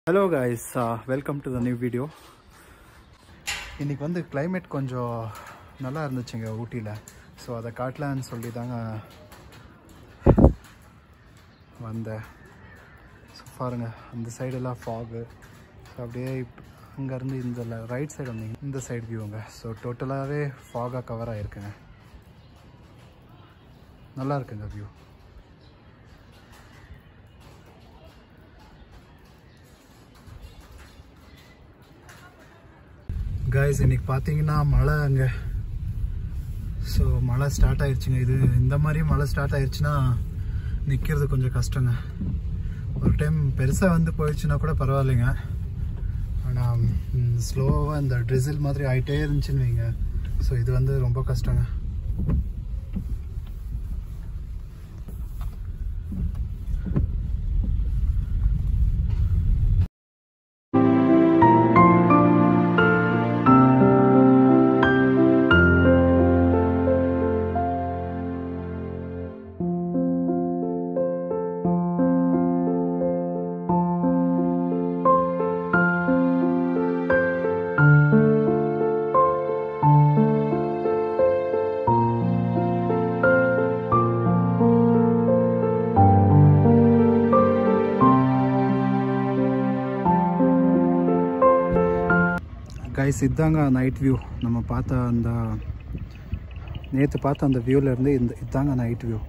hello guys welcome to the new video இன்றைக்கி வந்து climate கொஞ்சம் நல்லா இருந்துச்சுங்க ஊட்டியில் ஸோ அதை காட்டலான்னு சொல்லி தாங்க வந்தேன் ஸோ பாருங்க அந்த சைடெல்லாம் ஃபாகு ஸோ அப்படியே இப் அங்கேருந்து இந்த ரைட் சைடு வந்தீங்க இந்த சைடு வியூங்க ஸோ டோட்டலாகவே ஃபாகாக கவர் ஆகிருக்குங்க நல்லா இருக்குங்க வியூ கைஸ் இன்னைக்கு பார்த்தீங்கன்னா மழை அங்கே ஸோ மழை ஸ்டார்ட் ஆயிடுச்சுங்க இது இந்த மாதிரி மழை ஸ்டார்ட் ஆயிடுச்சுன்னா நிற்கிறது கொஞ்சம் கஷ்டங்க ஒரு டைம் பெருசாக வந்து போயிடுச்சுன்னா கூட பரவாயில்லைங்க ஆனால் ஸ்லோவாக இந்த ட்ரிசில் மாதிரி ஆகிட்டே இருந்துச்சுன்னு வைங்க ஸோ இது வந்து ரொம்ப கஷ்டங்க கைஸ் இதாங்க நைட் வியூ நம்ம பார்த்த அந்த நேற்று பார்த்த அந்த வியூவில் இருந்து இந்த இதாங்க நைட் வியூ